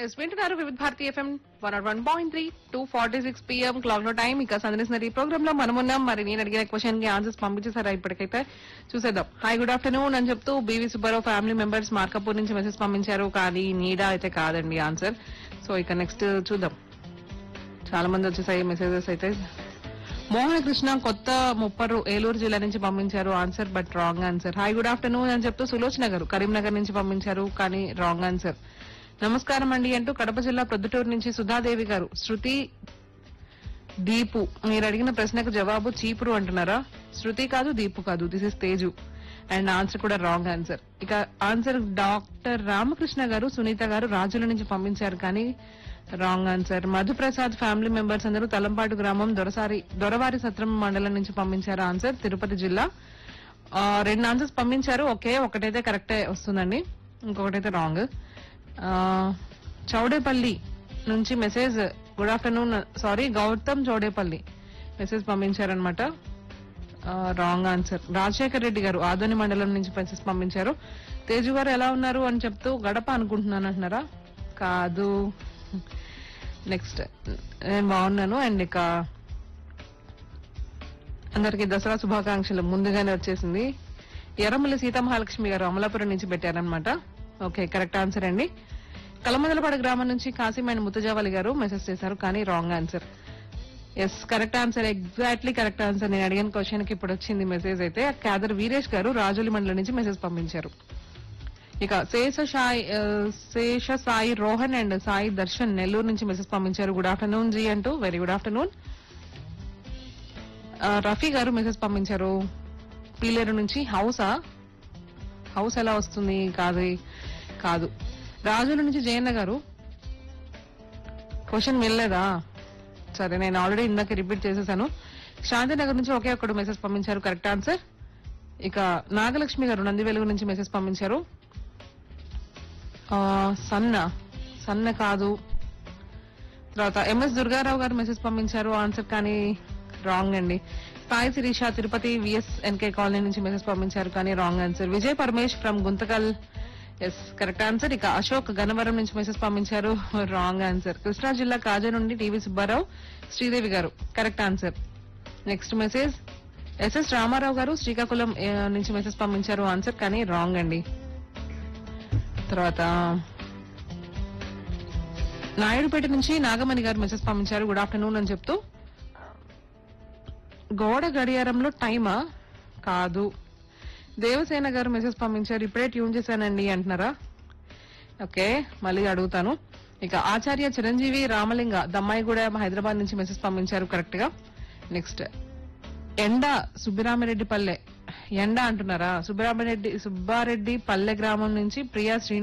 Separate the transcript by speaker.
Speaker 1: yes వింటున్నారు Vividh Bharati FM one nought one point three two forty six PM clock లో time ఇక సందర్శిస్తున్న ఈ ప్రోగ్రామ్ లో మనం ఉన్నాం మరి నేను అడిగిన క్వశ్చన్ కి ఆన్సర్స్ పంపించేసారా ఇప్పటికైతే చూసేద్దాం హాయ్ గుడ్ ఆఫ్టర్నూన్ అని చెప్తూ BV Subbarao family members Markapur నుంచి మెసేజ్ పంపించారు కానీ నీడా అయితే కాదండి ఆన్సర్ సో ఇక నెక్స్ట్ చూద్దాం చాలా మంది వచ్చేసాయి మెసేజెస్ అయితే మోహన కృష్ణ కొత్త ముప్పరు ఏలూరు జిల్లా నుంచి పంపించారు answer but wrong answer hi good afternoon అని చెప్తూ సులోచన గారు కరీంనగర్ నుంచి పంపించారు కానీ రాంగ్ ఆన్సర్ నమస్కారం అండి అంటూ కడప జిల్లా ప్రొద్దుటూరు నుంచి సుధాదేవి గారు శృతి దీపు మీరు అడిగిన ప్రశ్నకు జవాబు చీపురు అంటున్నారా శృతి కాదు దీపు కాదు this is Teju and answer కూడా రాంగ్ ఆన్సర్ ఇక ఆన్సర్ డాక్టర్ రామకృష్ణ గారు సునీత గారు రాజుల నుంచి పంపించారు కానీ wrong answer Madhuprasad family members అందరూ తలంపాటు గ్రామం దొరసారి దొరవారి సత్రం మండలం నుంచి పంపించారు ఆన్సర్ తిరుపతి జిల్లా ఆ, రెండు ఆన్సర్స్ పంపించారు ఓకే ఒకటైతే కరెక్టే వస్తుందండి ఇంకొకటైతే రాంగ్ చౌడేపల్లి నుంచి message good afternoon sorry Gautam Chowdepalli message పంపించారనమాట రాంగ్ ఆన్సర్ రాజశేఖర్ రెడ్డి గారు ఆదోని మండలం నుంచి మెసేజ్ పంపించారు తేజు గారు ఎలా ఉన్నారు అని చెప్తూ గడప అనుకుంటున్నాను అంటున్నారా కాదు నెక్స్ట్ నేను బాగున్నాను అండ్ ఇక అందరికి దసరా శుభాకాంక్షలు ముందుగానే వచ్చేసింది ఎర్రమల్లి సీతామహాలక్ష్మి గారు అమలాపురం నుంచి పెట్టారనమాట ఓకే కరెక్ట్ ఆన్సర్ అండి కలమందలపాడు గ్రామం నుంచి కాసిం అండ్ ముత్తజావలి గారు మెసేజ్ చేశారు కానీ wrong answer yes correct answer exactly correct answer నేను అడిగిన క్వశ్చన్ కి ఇప్పుడు వచ్చింది మెసేజ్ అయితే క్యాదర్ వీరేష్ గారు రాజోలి మండలం నుంచి మెసేజ్ పంపించారు ఇక శేష సాయి ఆ, శేష సాయి రోహన్ అండ్ సాయి దర్శన్ నెల్లూరు నుంచి మెసేజ్ పంపించారు గుడ్ ఆఫ్టర్నూన్ జీ అంటూ వెరీ గుడ్ ఆఫ్టర్నూన్ ఆ, రఫీ గారు మెసేజ్ పంపించారు పీలేరు నుంచి హౌసా హౌస్ ఎలా వస్తుంది కాదు కాదు రాజుల నుంచి జయన్న గారు క్వశ్చన్ వినలేదా సరే నేను ఆల్రెడీ ఇందాక రిపీట్ చేసేసాను శాంతినగర్ నుంచి ఒకే ఒక్కడు మెసేజ్ పంపించారు కరెక్ట్ ఆన్సర్ ఇక నాగలక్ష్మి గారు నంది వెలుగు నుంచి మెసేజ్ పంపించారు ఆ, సన్న సన్న కాదు తర్వాత ఎంఎస్ దుర్గారావు గారు మెసేజ్ పంపించారు ఆన్సర్ కానీ రాంగ్ అండి Sai Sirisha Tirupati VS NK colony నుంచి మెసేజ్ పంపించారు కానీ wrong answer Vijay Paramesh from Guntakal yes correct answer ఇక అశోక్ గన్నవరం నుంచి మెసేజ్ పంపించారు రాంగ్ ఆన్సర్ కృష్ణా జిల్లా కాజా నుండి TV Subbarao Sridevi garu correct answer next message SS Ramarao garu Srikakulam ఆ, నుంచి మెసేజ్ పంపించారు ఆన్సర్ కానీ రాంగ్ అండి తర్వాత నాయుడుపేట నుంచి నాగమణి గారు మెసేజ్ పంపించారు గుడ్ ఆఫ్టర్నూన్ అని చెప్తూ గోడ గడియారంలో టైమా కాదు దేవసేన గారు మెసేజ్ పంపించారు ఇప్పుడే ట్యూన్ చేశానండి అంటున్నారా ఓకే మళ్ళీ అడుగుతాను ఇక ఆచార్య చిరంజీవి రామలింగ దమ్మాయిగూడ హైదరాబాద్ నుంచి మెసేజ్ పంపించారు కరెక్ట్ గా నెక్స్ట్ ఎండ సుబ్బిరామిరెడ్డి పల్లె ఎండ అంటున్నారా సుబ్బరామిరెడ్డి సుబ్బారెడ్డి పల్లె గ్రామం నుంచి ప్రియా శ్రీ